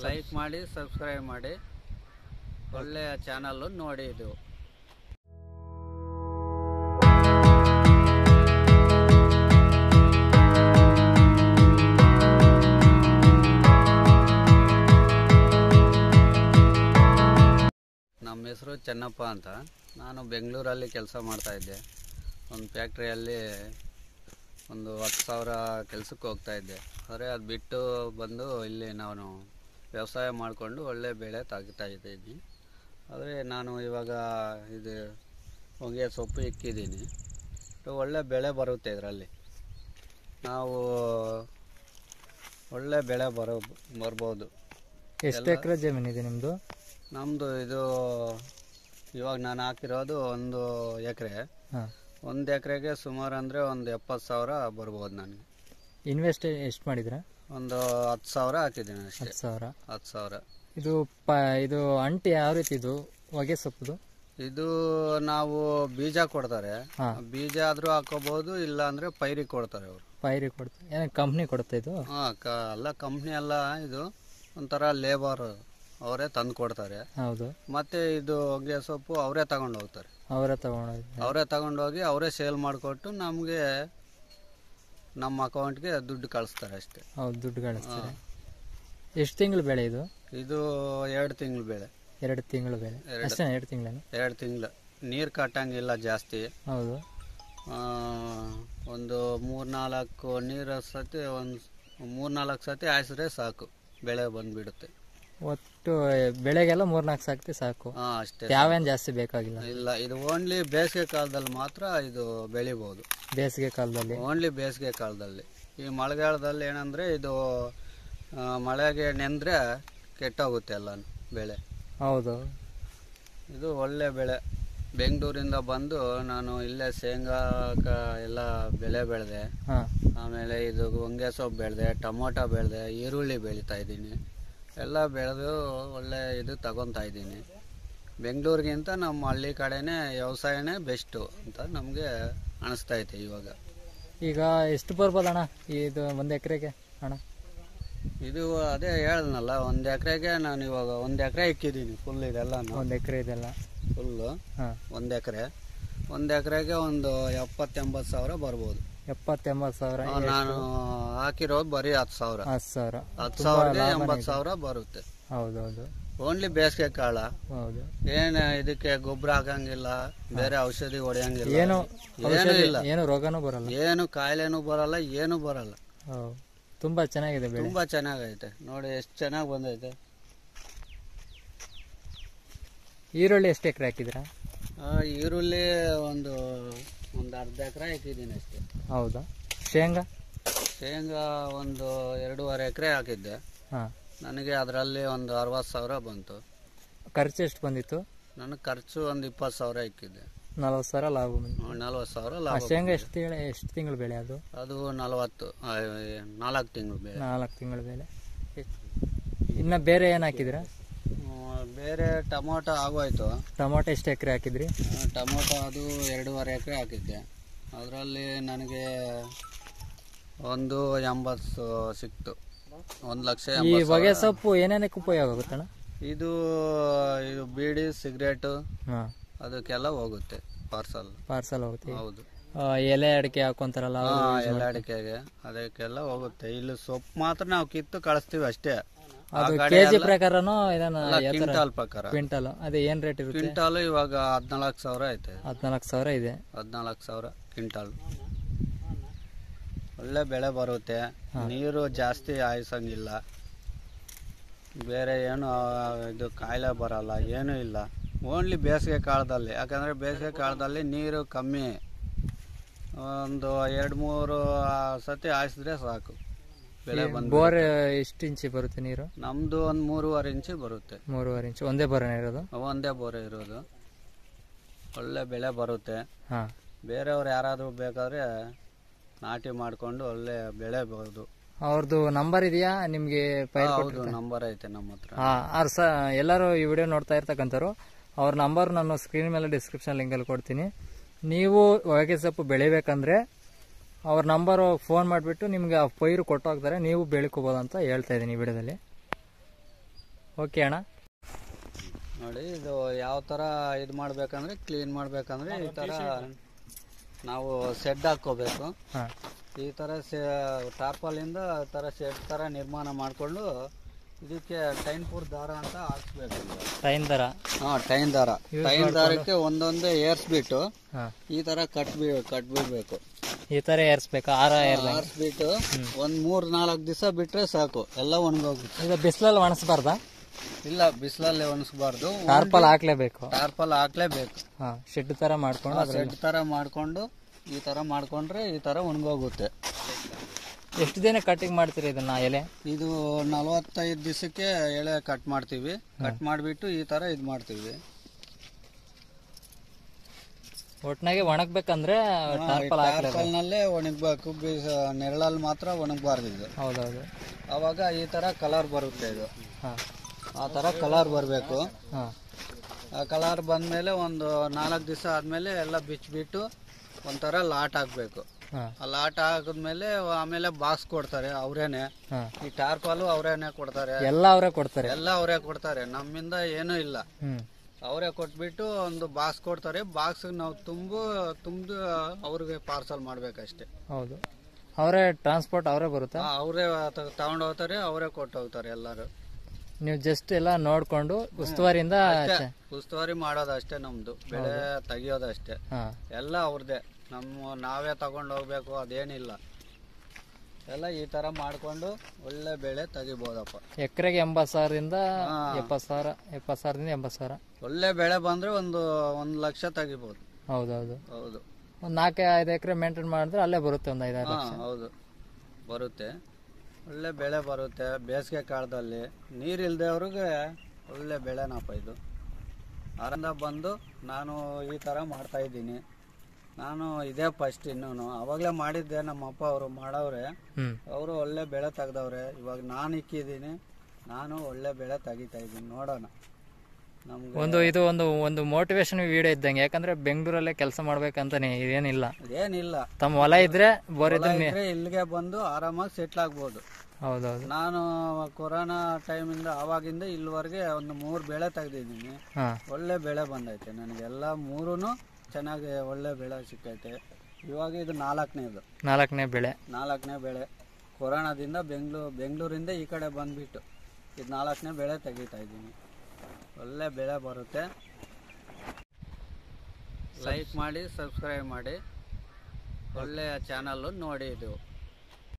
Like ಮಾಡಿ subscribe ಮಾಡಿ ಒಳ್ಳೆಯ ಚಾನಲ್ಲು ನೋಡಿ ಇದು ನಮ್ಮ ಹೆಸರು ಚೆನ್ನಪ್ಪ ಅಂತ ನಾನು ಬೆಂಗಳೂರಲ್ಲಿ ಕೆಲಸ ಮಾಡ್ತಾ ಇದ್ದೆ ಒಂದು ಫ್ಯಾಕ್ಟ್ರಿಯಲ್ಲಿ ಒಂದು ಹತ್ತು ಸಾವಿರ ಕೆಲಸಕ್ಕೆ ಹೋಗ್ತಾ ಇದ್ದೆ ಆದರೆ ಅದು ಬಿಟ್ಟು ಬಂದು ಇಲ್ಲಿ ನಾನು ವ್ಯವಸಾಯ ಮಾಡಿಕೊಂಡು ಒಳ್ಳೆ ಬೆಳೆ ತೆಗಿತಾ ಇದ್ದೀನಿ ಆದರೆ ನಾನು ಇವಾಗ ಇದು ಹೊಂಗೆ ಸೊಪ್ಪು ಇಕ್ಕಿದ್ದೀನಿ ಒಳ್ಳೆ ಬೆಳೆ ಬರುತ್ತೆ ಇದರಲ್ಲಿ ನಾವು ಒಳ್ಳೆ ಬೆಳೆ ಬರೋ ಬರ್ಬೋದು ಎಷ್ಟು ಎಕರೆ ಜಮೀನಿದೆ ನಿಮ್ಮದು ನಮ್ಮದು ಇದು ಇವಾಗ ನಾನು ಹಾಕಿರೋದು ಒಂದು ಎಕರೆ ಹಾಂ ಒಂದು ಎಕರೆಗೆ ಸುಮಾರು ಅಂದರೆ ಒಂದು ಎಪ್ಪತ್ತು ಸಾವಿರ ಬರ್ಬೋದು ನನಗೆ ಇನ್ವೆಸ್ಟ್ ಎಷ್ಟು ಮಾಡಿದ್ರ ಒಂದು ಹತ್ತು ಸಾವಿರ ಹಾಕಿದ್ದೀನಿ ಅಷ್ಟೇ ಹತ್ತು ಸಾವಿರ ಹತ್ತು ಸಾವಿರ ಇದು ಪ ಇದು ಅಂಟಿ ಯಾವ ರೀತಿ ಇದು ಹೊಗೆ ಸೊಪ್ಪುದು ಇದು ನಾವು ಬೀಜ ಕೊಡ್ತಾರೆ ಹಾ. ಬೀಜ ಆದರೂ ಹಾಕೋಬಹುದು ಇಲ್ಲ ಅಂದರೆ ಪೈರಿಗೆ ಕೊಡ್ತಾರೆ ಅವರು ಪೈರಿ ಕೊಡ್ತಾರೆ ಏನೋ ಕಂಪ್ನಿ ಕೊಡುತ್ತೆ ಇದು ಹಾಂ ಕ ಅಲ್ಲ ಕಂಪ್ನಿ ಅಲ್ಲ ಇದು ಒಂಥರ ಲೇಬರ್ ಅವರೇ ತಂದು ಕೊಡ್ತಾರೆ ಹೌದು ಮತ್ತು ಇದು ಹೊಗೆ ಸೊಪ್ಪು ಅವರೇ ತಗೊಂಡು ಹೋಗ್ತಾರೆ ಅವರೇ ತಗೊಂಡೋಗಿ ಅವರೇ ತಗೊಂಡೋಗಿ ಅವರೇ ಸೇಲ್ ಮಾಡಿಕೊಟ್ಟು ನಮಗೆ ನಮ್ಮ ಅಕೌಂಟ್ಗೆ ದುಡ್ಡು ಕಳಿಸ್ತಾರೆ ಅಷ್ಟೇ ಹೌದು ದುಡ್ಡು ಗಳಿಸ್ತಾರೆ ಎಷ್ಟು ತಿಂಗಳು ಬೆಳೆ ಇದು ಇದು ಎರಡು ತಿಂಗಳು ಬೆಳೆ ಎರಡು ತಿಂಗಳು ಬೆಳೆ ಎರಡು. ಅಷ್ಟೇ ಎರಡು ತಿಂಗಳೇನು ಎರಡು ತಿಂಗಳು ನೀರು ಕಟ್ಟಂಗಿಲ್ಲ ಜಾಸ್ತಿ ಹೌದು ಆ, ಒಂದು ಮೂರ್ನಾಲ್ಕು ನೀರು ಸತಿ ಒಂದು ಮೂರ್ನಾಲ್ಕು ಸತಿ ಹಾಯಿಸಿದ್ರೆ ಸಾಕು ಬೆಳೆ ಬಂದ್ಬಿಡುತ್ತೆ ಒಟ್ಟು ಬೆಳೆಗೆಲ್ಲ ಮೂರ್ನಾಲ್ಕು ಸಾಕ್ತಿ ಸಾಕು ಹಾಂ ಅಷ್ಟೇ ಯಾವೇನು ಜಾಸ್ತಿ ಬೇಕಾಗಿಲ್ಲ ಇಲ್ಲ ಇದು ಓನ್ಲಿ ಬೇಸಿಗೆ ಕಾಲದಲ್ಲಿ ಮಾತ್ರ ಇದು ಬೆಳಿಬೋದು ಬೇಸಿಗೆ ಕಾಲದಲ್ಲಿ ಓನ್ಲಿ ಬೇಸಿಗೆ ಕಾಲದಲ್ಲಿ ಈ ಮಳೆಗಾಲದಲ್ಲಿ ಏನಂದರೆ ಇದು ಆ, ಮಳೆಗೆ ನೆಂದರೆ ಕೆಟ್ಟೋಗುತ್ತೆ ಎಲ್ಲ ಬೆಳೆ ಹೌದು ಇದು ಒಳ್ಳೆ ಬೆಳೆ ಬೆಂಗಳೂರಿಂದ ಬಂದು ನಾನು ಇಲ್ಲೇ ಶೇಂಗಾ ಕ- ಎಲ್ಲ ಬೆಳೆ ಬೆಳೆದೆ ಹಾಂ ಆಮೇಲೆ ಇದು ಹೊಂಗೆ ಸೊಪ್ಪು ಬೆಳೆದೆ ಟೊಮೊಟೊ ಬೆಳೆದೆ ಈರುಳ್ಳಿ ಬೆಳೀತಾ ಇದ್ದೀನಿ ಎಲ್ಲ ಬೆಳೆದು ಒಳ್ಳೆ ಇದು ತಗೊತಾ ಇದ್ದೀನಿ ಬೆಂಗಳೂರಿಗಿಂತ ನಮ್ಮ ಹಳ್ಳಿ ಕಡೆನೇ ವ್ಯವಸಾಯನೇ ಬೆಸ್ಟು ಅಂತ ನಮಗೆ ಅನಿಸ್ತೈತೆ ಇವಾಗ ಈಗ ಎಷ್ಟು ಬರ್ಬೋದಣ್ಣ ಇದು ಒಂದು ಎಕರೆಗೆ ಅಣ್ಣ ಇದು ಅದೇ ಹೇಳ್ದನಲ್ಲ ಒಂದು ಎಕರೆಗೆ ನಾನು ಇವಾಗ ಒಂದು ಎಕರೆ ಇಕ್ಕಿದ್ದೀನಿ ಫುಲ್ ಇದೆಲ್ಲ ಒಂದು ಎಕರೆ ಇದೆಲ್ಲ ಫುಲ್ಲು ಹಾಂ ಒಂದು ಎಕರೆ ಒಂದು ಎಕರೆಗೆ ಒಂದು ಎಪ್ಪತ್ತೆಂಬತ್ತು ಸಾವಿರ ಬರ್ಬೋದು ಎಪ್ಪತ್ತೆಂಬತ್ತು ಸಾವಿರ ಆ, ನಾನು ಹಾಕಿರೋದು ಬರೀ ಹತ್ತು ಸಾವಿರ ಹತ್ತು ಸಾವಿರ ಹತ್ತು ಸಾವಿರಗೆ ಎಂಬತ್ತು ಸಾವಿರ ಬರುತ್ತೆ ಹೌದೌದು ಓನ್ಲಿ ಬೇಸಿಗೆ ಕಾಳ ಹೌದು ಏನು ಇದಕ್ಕೆ ಗೊಬ್ಬರ ಹಾಕಂಗಿಲ್ಲ ಬೇರೆ ಔಷಧಿ ಹೊಡೆಯಂಗಿಲ್ಲ ಏನು ಏನೂ ಔಷಧಿ ಇಲ್ಲ ಏನು ರೋಗನೂ ಬರಲ್ಲ ಏನು ಕಾಯಿಲೆನೂ ಬರಲ್ಲ ಏನು ಬರಲ್ಲ ಹೌದು ತುಂಬಾ ಚೆನ್ನಾಗಿದೆ ಬೆಳೆ ತುಂಬಾ ಚೆನ್ನಾಗೈತೆ ನೋಡಿ ಎಷ್ಟು ಚೆನ್ನಾಗಿ ಬಂದೈತೆ ಈರುಳ್ಳಿ ಎಷ್ಟು ಎಕರೆ ಹಾಕಿದ್ದೀರಾ ಆ, ಈರುಳ್ಳಿ ಒಂದು ಒಂದು ಅರ್ಧ ಎಕರೆ ಹಾಕಿದ್ದೀನಿ ಅಷ್ಟೇ ಹೌದಾ ಶೇಂಗಾ ಶೇಂಗಾ ಒಂದು ಎರಡೂವರೆ ಎಕರೆ ಹಾಕಿದ್ದೆ ಹಾಂ ನನಗೆ ಅದರಲ್ಲಿ ಒಂದು ಅರವತ್ತು ಸಾವಿರ ಬಂತು ಖರ್ಚು ಎಷ್ಟು ಬಂದಿತ್ತು ನನಗೆ ಖರ್ಚು ಒಂದು ಇಪ್ಪತ್ತು ಸಾವಿರ ಇಕ್ಕಿದ್ದೆ ನಲ್ವತ್ತು ಸಾವಿರ ಲಾಭ ಬಂದಿತ್ತು ನಲ್ವತ್ತು ಸಾವಿರ ಆ ಲಾಭ ಶೇಂಗಾ ಎಷ್ಟು ತಿಂಗಳು ಎಷ್ಟು ತಿಂಗಳು ಬೆಳೆ ಅದು ಅದು ನಲವತ್ತು ಆ, ನಾಲ್ಕು ತಿಂಗಳು ಬೇರೆ ನಾಲ್ಕು ತಿಂಗಳು ಬೆಳೆ ಎಷ್ಟ್- ಇನ್ನ ಬೇರೆ ಏನು ಹಾಕಿದ್ದೀರಾ ಬೇರೆ ಟೊಮೊಟೊ ಆಗೋಯ್ತು ಟೊಮೊಟೊ ಎಷ್ಟು ಎಕರೆ ಹಾಕಿದ್ರಿ ಆ, ಟೊಮೊಟೊ ಅದು ಎರಡೂವರೆ ಎಕರೆ ಹಾಕಿದ್ದೆ ಅದರಲ್ಲಿ ನನಗೆ ಒಂದು ಎಂಬತ್ತು ಸಿಕ್ತು ಒಂದು ಲಕ್ಷ ಈ ಎಂಬತ್ತು ಹೊಗೆ ಸಾವಿರ. ಸೊಪ್ಪು ಏನೇನಕ್ಕೆ ಉಪಯೋಗ ಆಗುತ್ತಣ್ಣ ಇದು ಇದು ಬೀಡಿ ಸಿಗರೇಟು ಹಾಂ ಅದಕ್ಕೆಲ್ಲ ಹೋಗುತ್ತೆ ಪಾರ್ಸಲ್ ಪಾರ್ಸಲ್ ಹೋಗುತ್ತೆ ಹೌದು ಆ, ಎಲೆ ಅಡಿಕೆ ಹಾಕೊಂತಾರಲ್ಲ ಹಾ, ಎಲ್ಲ ಅಡಿಕೆಗೆ ಅದಕ್ಕೆಲ್ಲ ಹೋಗುತ್ತೆ ಇಲ್ಲಿ ಸೊಪ್ಪು ಮಾತ್ರ ನಾವು ಕಿತ್ತು ಕಳಿಸ್ತೀವಿ ಅಷ್ಟೇ ಆ ಅದು ಕಡೆ ಕೆಜಿ ಎಲ್ಲ- ಪ್ರಕಾರನೂ ಇದನ್ನ ಎಲ್ಲ ಕ್ವಿಂಟಾಲ್ ಪ್ರಕಾರ ಕ್ವಿಂಟಲ್ ಅದೇ ಏನ್ ರೇಟ್ ಇರುತ್ತೆ ಕ್ವಿಂಟಾಲು ಇವಾಗ ಹದಿನಾಲ್ಕು ಸಾವಿರ ಐತೆ ಹದಿನಾಲ್ಕು ಸಾವಿರ ಇದೆ ಹದಿನಾಲ್ಕು ಸಾವಿರ ಕ್ವಿಂಟಾಲ್ ಒಳ್ಳೆ ಬೆಳೆ ಬರುತ್ತೆ ನೀರು ಜಾಸ್ತಿ ಹಾಯಿಸಂಗಿಲ್ಲ ಬೇರೆ ಏನು ಆ, ಇದು ಕಾಯಿಲೆ ಬರಲ್ಲ ಏನೂ ಇಲ್ಲ ಓನ್ಲಿ ಬೇಸಿಗೆ ಕಾಲದಲ್ಲಿ ಯಾಕಂದರೆ ಬೇಸಿಗೆ ಕಾಲದಲ್ಲಿ ನೀರು ಕಮ್ಮಿ ಒಂದು ಎರಡು ಮೂರು ಆ, ಸತಿ ಹಾಯಿಸಿದ್ರೆ ಸಾಕು ಬೆಳೆ ಬಂದು ಬೋರ್ ಎಷ್ಟು ಇಂಚಿ ಬರುತ್ತೆ ನೀರು ನಮ್ಮದು ಒಂದು ಮೂರುವರೆ ಇಂಚು ಬರುತ್ತೆ ಮೂರುವರೆ ಇಂಚು ಒಂದೇ ಬೋರನೇ ಇರೋದು ಒಂದೇ ಬೋರೆ ಇರೋದು ಒಳ್ಳೆ ಬೆಳೆ ಬರುತ್ತೆ ಹಾ ಬೇರೆಯವ್ರು ಯಾರಾದರೂ ಬೇಕಾದ್ರೆ ನಾಟಿ ಮಾಡಿಕೊಂಡು ಒಳ್ಳೆ ಬೆಳೆ ಬಹುದು ಅವ್ರದ್ದು ನಂಬರ್ ಇದೆಯಾ ನಿಮ್ಗೆ ಪೈರ್ ಹೌದು ನಂಬರ್ ಐತೆ ನಮ್ಮ ಹತ್ರ ಹಾ ಅವ್ರ ಸ ಎಲ್ಲರೂ ಈ ವಿಡಿಯೋ ನೋಡ್ತಾ ಇರ್ತಕ್ಕಂಥವ್ರು ಅವ್ರ ನಂಬರ್ ನಾನು ಸ್ಕ್ರೀನ್ ಮೇಲೆ ಡಿಸ್ಕ್ರಿಪ್ಷನ್ ಲಿಂಕಲ್ಲಿ ಕೊಡ್ತೀನಿ ನೀವು ಹೊಗೆ ಸೊಪ್ಪು ಬೆಳಿಬೇಕಂದ್ರೆ ಅವ್ರ ನಂಬರು ಫೋನ್ ಮಾಡಿಬಿಟ್ಟು ನಿಮ್ಗೆ ಆ ಪೈರು ಕೊಟ್ಟು ಹೋಗ್ತಾರೆ ನೀವು ಬೆಳ್ಕೋಬೋದು ಅಂತ ಹೇಳ್ತಾ ಇದ್ದೀನಿ ಈ ವಿಡಿಯೋದಲ್ಲಿ ಓಕೆ ಅಣ್ಣ ನೋಡಿ ಇದು ಯಾವ ಥರ ಇದು ಮಾಡ್ಬೇಕಂದ್ರೆ ಕ್ಲೀನ್ ಮಾಡ್ಬೇಕಂದ್ರೆ ಈ ಥರ ನಾವು ಸೆಡ್ ಹಾಕ್ಕೋಬೇಕು ಹಾಂ ಈ ಥರ ಸೆ ಟಾರ್ಪಲಿಂದ ಈ ಥರ ಸೆಡ್ ಥರ ನಿರ್ಮಾಣ ಮಾಡಿಕೊಂಡು ಇದಕ್ಕೆ ಟೈನ್ ಪೂರ್ ದಾರ ಅಂತ ಹಾಕ್ಸ್ಬೇಕು ಟೈನ್ ದರ ಹಾಂ ಟೈನ್ ದಾರ ಟೈನ್ ದಾರಕ್ಕೆ ಒಂದೊಂದೇ ಏರ್ಸ್ಬಿಟ್ಟು ಹಾಂ ಈ ಥರ ಕಟ್ ಬಿ ಕಟ್ಬಿಡ್ಬೇಕು ಈ ಥರ ಏರ್ಸ್ಬೇಕಾ ಆರ ಏರ್ಲ ಆರಿಸ್ಬಿಟ್ಟು ಒಂದು ಮೂರು ನಾಲ್ಕು ದಿವಸ ಬಿಟ್ರೆ ಸಾಕು ಎಲ್ಲ ಒಣಗೋಗುತ್ತೆ ಇದು ಬಿಸಿಲಲ್ಲಿ ಒಣಸ್ಬಾರ್ದಾ ಇಲ್ಲ ಬಿಸಿಲಲ್ಲಿ ಒಣಸ್ಬಾರ್ದು ಟಾರ್ಪಲ್ ಹಾಕ್ಲೇಬೇಕು ಟಾರ್ಪಲ್ ಹಾಕ್ಲೇಬೇಕು ಹಾಂ ಶೆಡ್ ಥರ ಮಾಡ್ಕೊಂಡು ಅದ್ರಲ್ಲಿ ಸೆಡ್ ಥರ ಮಾಡಿಕೊಂಡು ಈ ಥರ ಮಾಡ್ಕೊಂಡ್ರೆ ಈ ಥರ ಒಣಗೋಗುತ್ತೆ ಎಷ್ಟು ದಿನ ಕಟಿಂಗ್ ಮಾಡ್ತೀರಿ ಇದನ್ನ ಎಲೆ ಇದು ನಲವತ್ತೈದು ದಿವಸಕ್ಕೆ ಎಳೆ ಕಟ್ ಮಾಡ್ತೀವಿ ಕಟ್ ಮಾಡಿಬಿಟ್ಟು ಈ ಥರ ಇದು ಮಾಡ್ತೀವಿ ಒಟ್ನಾಗೆ ಒಣಗ್ಬೇಕಂದ್ರೆ ಟಾರ್ಪಲ್ ಹಾಕ್ಲೇಬೇಕು ಟಾರ್ಪಲ್ನಲ್ಲೇ ಒಣಗಬೇಕು ಬೀಸ ನೆರಳಲ್ಲಿ ಮಾತ್ರ ಒಣಗಬಾರ್ದು ಇದು ಹೌದೌದು ಆವಾಗ ಈ ಥರ ಕಲರ್ ಬರುತ್ತೆ ಇದು ಹಾಂ ಆ ಥರ ಕಲರ್ ಬರಬೇಕು ಹಾಂ ಆ ಕಲರ್ ಬಂದಮೇಲೆ ಒಂದು ನಾಲ್ಕು ದಿವಸ ಆದಮೇಲೆ ಎಲ್ಲ ಬಿಚ್ಚಿಬಿಟ್ಟು ಒಂಥರ ಲಾಟ್ ಹಾಕಬೇಕು ಹಾಂ ಆ ಲಾಟ್ ಹಾಕಿದ್ಮೇಲೆ ಆಮೇಲೆ ಬಾಕ್ಸ್ ಕೊಡ್ತಾರೆ ಅವರೇನೆ ಹಾಂ ಈ ಟಾರ್ಪಲು ಅವರೇನೆ ಕೊಡ್ತಾರೆ ಎಲ್ಲ ಅವರೇ ಕೊಡ್ತಾರೆ ಎಲ್ಲ ಅವರೇ ಕೊಡ್ತಾರೆ ನಮ್ಮಿಂದ ಏನೂ ಇಲ್ಲ ಹ್ಮ್ ಅವರೇ ಕೊಟ್ಬಿಟ್ಟು ಒಂದು ಬಾಕ್ಸ್ ಕೊಡ್ತಾರೆ ಬಾಕ್ಸ್ ನಾವು ತುಂಬು ತುಂಬು ಅವ್ರಿಗೆ ಪಾರ್ಸಲ್ ಮಾಡ್ಬೇಕಷ್ಟೇ ಹೌದು ಅವರೇ ಟ್ರಾನ್ಸ್ಪೋರ್ಟ್ ಅವರೇ ಬರುತ್ತಾ ಅವರೇ ತಗೊಂಡು ಹೋಗ್ತಾರೆ ಅವರೇ ಕೊಟ್ಟು ಹೋಗ್ತಾರೆ ಎಲ್ಲರೂ ನೀವು ಜಸ್ಟ್ ಎಲ್ಲ ನೋಡ್ಕೊಂಡು ಉಸ್ತುವಾರಿಯಿಂದ ಅಷ್ಟೇ. ಉಸ್ತುವಾರಿ ಮಾಡೋದಷ್ಟೇ ನಮ್ದು ಬೆಳೆ ತೆಗಿಯೋದಷ್ಟೇ ಹಾಂ ಎಲ್ಲ ಅವ್ರದ್ದೇ ನಮ್ಮ ನಾವೇ ತಗೊಂಡು ಹೋಗ್ಬೇಕು ಅದೇನಿಲ್ಲ ಎಲ್ಲ ಈ ತರ ಮಾಡ್ಕೊಂಡು ಒಳ್ಳೆ ಬೆಳೆ ತೆಗಿಬೋದಪ್ಪ ಎಕರೆಗೆ ಎಂಬತ್ತು ಸಾವಿರದಿಂದ ಹಾ. ಎಪ್ಪತ್ತು ಸಾವಿರ ಎಪ್ಪತ್ತು ಸಾವಿರದಿಂದ ಎಂಬತ್ತು ಸಾವಿರ ಒಳ್ಳೆ ಬೆಳೆ ಬಂದ್ರೆ ಒಂದು ಒಂದು ಲಕ್ಷ ತೆಗಿಬೋದು ಹೌದೌದು ಹೌದು ಒಂದು ನಾಲ್ಕು ಐದು ಎಕರೆ ಮೇಂಟೈನ್ ಮಾಡಿದ್ರೆ ಅಲ್ಲೇ ಬರುತ್ತೆ ಒಂದು ಐದಾರು ಹಾ ಲಕ್ಷ ಹೌದು ಬರುತ್ತೆ ಒಳ್ಳೆ ಬೆಳೆ ಬರುತ್ತೆ ಬೇಸಿಗೆ ಕಾಲದಲ್ಲಿ ನೀರು ಇಲ್ದವ್ರಿಗೆ ಒಳ್ಳೆ ಬೆಳೆನಪ್ಪ ಇದು ಅರಿಂದ ಬಂದು ನಾನು ಈ ಥರ ಮಾಡ್ತಾ ಇದ್ದೀನಿ ನಾನು ಇದೇ ಫಸ್ಟ್ ಇನ್ನೂ ಅವಾಗಲೇ ಮಾಡಿದ್ದೆ ನಮ್ಮ ಅಪ್ಪ ಅವರು ಮಾಡವ್ರೆ ಹ್ಮ್ ಅವರು ಒಳ್ಳೆ ಬೆಳೆ ತೆಗ್ದವ್ರೆ ಇವಾಗ ನಾನು ಇಕ್ಕಿದ್ದೀನಿ ನಾನು ಒಳ್ಳೆ ಬೆಳೆ ತೆಗಿತಾ ಇದ್ದೀನಿ ನೋಡೋಣ ನಮ್ಗೆ ಒಂದು ಇದು ಒಂದು ಒಂದು ಮೋಟಿವೇಶನ್ ವಿಡಿಯೋ ಇದ್ದಂಗೆ ಯಾಕಂದ್ರೆ ಬೆಂಗಳೂರಲ್ಲೇ ಕೆಲಸ ಮಾಡ್ಬೇಕಂತಾನೆ ಇದೇನಿಲ್ಲ ಏನಿಲ್ಲ ತಮ್ಮ ಹೊಲ ಇದ್ರೆ ಬೋರ್ ಹೊಲ ಇದ್ರೆ ಇದ್ರೆ ಇಲ್ಲಿಗೆ ಬಂದು ಆರಾಮಾಗಿ ಸೆಟ್ಲ್ ಆಗ್ಬೋದು ಹೌದೌದು ನಾನು ಕೊರೋನಾ ಟೈಮಿಂದ ಆವಾಗಿಂದ ಇಲ್ಲಿವರೆಗೆ ಒಂದು ಮೂರು ಬೆಳೆ ತೆಗ್ದಿದ್ದೀನಿ ಹಾ ಒಳ್ಳೆ ಬೆಳೆ ಬಂದೈತೆ ನನಗೆಲ್ಲ ಮೂರೂ ಚೆನ್ನಾಗಿ ಒಳ್ಳೆ ಬೆಳೆ ಸಿಕ್ಕೈತೆ ಇವಾಗ ಇದು ನಾಲ್ಕನೇದು ನಾಲ್ಕನೇ ಬೆಳೆ ನಾಲ್ಕನೇ ಬೆಳೆ ಕೊರೋನಾದಿಂದ ಬೆಂಗಳೂರು ಬೆಂಗಳೂರಿಂದ ಈ ಕಡೆ ಬಂದ್ಬಿಟ್ಟು ಇದು ನಾಲ್ಕನೇ ಬೆಳೆ ತೆಗಿತಾ ಇದ್ದೀನಿ ಒಳ್ಳೆ ಬೆಳೆ ಬರುತ್ತೆ ಲೈಕ್ ಮಾಡಿ ಸಬ್ಸ್ಕ್ರೈಬ್ ಮಾಡಿ ಒಳ್ಳೆಯ ಚಾನಲ್ಲು ನೋಡಿ ಇದು